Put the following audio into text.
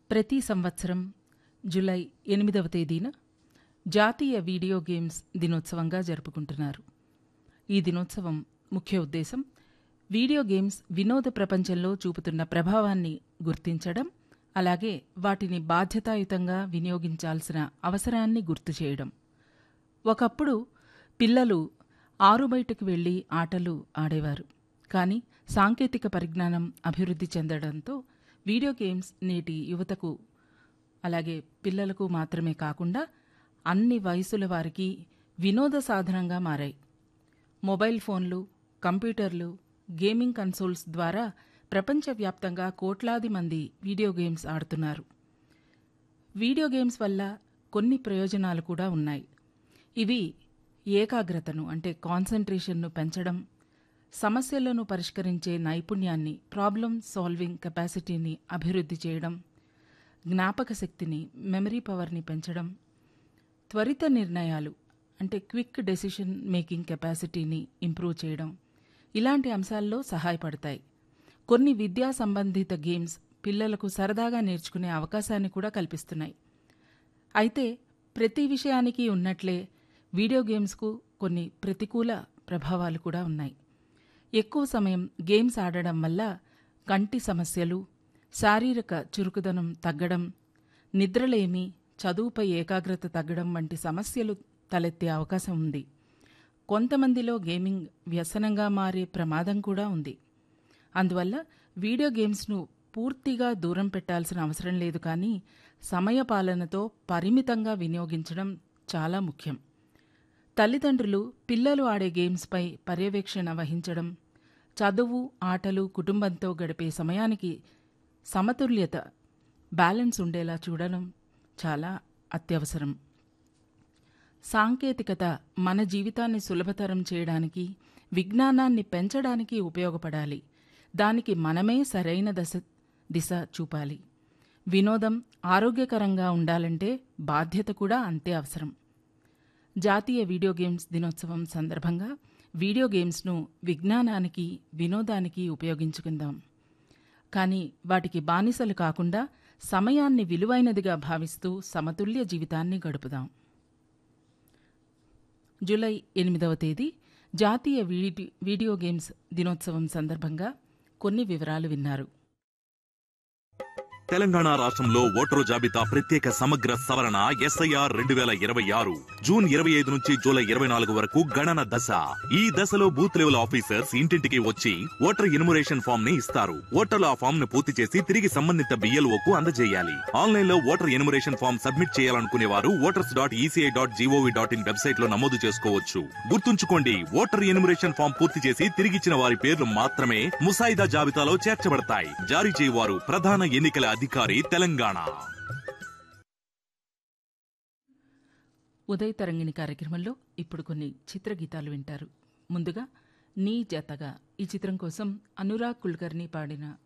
ప్రతి సంవత్సరం జూలై ఎనిమిదవ తేదీన జాతీయ వీడియో గేమ్స్ దినోత్సవంగా జరుపుకుంటున్నారు ఈ దినోత్సవం ముఖ్య ఉద్దేశం వీడియో గేమ్స్ వినోద ప్రపంచంలో చూపుతున్న ప్రభావాన్ని గుర్తించడం అలాగే వాటిని బాధ్యతాయుతంగా వినియోగించాల్సిన అవసరాన్ని గుర్తు చేయడం ఒకప్పుడు పిల్లలు ఆరు బయటకు వెళ్లి ఆటలు ఆడేవారు కానీ సాంకేతిక పరిజ్ఞానం అభివృద్ధి చెందడంతో వీడియో గేమ్స్ నేటి యువతకు అలాగే పిల్లలకు మాత్రమే కాకుండా అన్ని వయసుల వారికి వినోద సాధనంగా మారాయి మొబైల్ ఫోన్లు కంప్యూటర్లు గేమింగ్ కన్సోల్స్ ద్వారా ప్రపంచవ్యాప్తంగా కోట్లాది మంది వీడియో గేమ్స్ ఆడుతున్నారు వీడియో గేమ్స్ వల్ల కొన్ని ప్రయోజనాలు కూడా ఉన్నాయి ఇవి ఏకాగ్రతను అంటే కాన్సంట్రేషన్ను పెంచడం సమస్యలను పరిష్కరించే నైపుణ్యాన్ని ప్రాబ్లం సాల్వింగ్ కెపాసిటీని అభివృద్ధి చేయడం జ్ఞాపక శక్తిని మెమరీ పవర్ని పెంచడం త్వరిత నిర్ణయాలు అంటే క్విక్ డెసిషన్ మేకింగ్ కెపాసిటీని ఇంప్రూవ్ చేయడం ఇలాంటి అంశాల్లో సహాయపడతాయి కొన్ని విద్యా సంబంధిత గేమ్స్ పిల్లలకు సరదాగా నేర్చుకునే అవకాశాన్ని కూడా కల్పిస్తున్నాయి అయితే ప్రతి విషయానికి ఉన్నట్లే వీడియో గేమ్స్కు కొన్ని ప్రతికూల ప్రభావాలు కూడా ఉన్నాయి ఎక్కువ సమయం గేమ్స్ ఆడడం వల్ల కంటి సమస్యలు శారీరక చురుకుదనం తగ్గడం నిద్రలేమి చదువుపై ఏకాగ్రత తగ్గడం వంటి సమస్యలు తలెత్తే అవకాశం ఉంది కొంతమందిలో గేమింగ్ వ్యసనంగా మారే ప్రమాదం కూడా ఉంది అందువల్ల వీడియో గేమ్స్ను పూర్తిగా దూరం పెట్టాల్సిన అవసరం లేదు కానీ సమయపాలనతో పరిమితంగా వినియోగించడం చాలా ముఖ్యం తల్లిదండ్రులు పిల్లలు ఆడే గేమ్స్పై పర్యవేక్షణ వహించడం చదువు ఆటలు కుటుంబంతో గడిపే సమయానికి సమతుల్యత బ్యాలెన్స్ ఉండేలా చూడడం చాలా అత్యవసరం సాంకేతికత మన జీవితాన్ని సులభతరం చేయడానికి విజ్ఞానాన్ని పెంచడానికి ఉపయోగపడాలి దానికి మనమే సరైన దశ దిశ చూపాలి వినోదం ఆరోగ్యకరంగా ఉండాలంటే బాధ్యత కూడా అంతే అవసరం జాతీయ వీడియో గేమ్స్ దినోత్సవం సందర్భంగా వీడియో గేమ్స్ను విజ్ఞానానికి వినోదానికి ఉపయోగించుకుందాం కానీ వాటికి బానిసలు కాకుండా సమయాన్ని విలువైనదిగా భావిస్తూ సమతుల్య జీవితాన్ని గడుపుదాం జూలై ఎనిమిదవ తేదీ జాతీయ వీడి వీడియో గేమ్స్ దినోత్సవం సందర్భంగా కొన్ని వివరాలు విన్నారు తెలంగాణ రాష్ట్రంలో ఓటరు జాబితా ప్రత్యేక సమగ్ర సవరణ ఎస్ఐఆర్ రెండు వేల ఇరవై ఆరు జూన్ ఇరవై ఐదు నుంచి జూలై ఇరవై నాలుగు వరకు గణన దశ ఈ దశలో బూత్ లెవెల్ ఆఫీసర్స్ ఇంటింటికి వచ్చి ఓటర్ ఇన్మురేషన్ ఫామ్ ని ఇస్తారు ఓటర్లు ఆ ఫామ్ ను పూర్తి చేసి తిరిగి సంబంధిత బిఎల్ఓ కు అందజేయాలి ఆన్లైన్ లో ఓటర్ ఇన్మురేషన్ ఫామ్ సబ్మిట్ చేయాలనుకునే వారు voters dot ECI dot G O V dot in website లో నమోదు చేసుకోవచ్చు గుర్తుంచుకోండి ఓటర్ ఇన్మురేషన్ ఫామ్ పూర్తి చేసి తిరిగిచ్చిన వారి పేర్లు మాత్రమే ముసాయిదా జాబితాలో చేర్చబడతాయి జారీ చేయవారు ప్రధాన ఎన్నికల అధికారి తెలంగాణ ఉదయ తరంగిణి కార్యక్రమంలో ఇప్పుడు కొన్ని చిత్రగీతాలు వింటారు ముందుగా నీ జతగా ఈ చిత్రం కోసం అనురాగ్ కుల్కర్ని పాడిన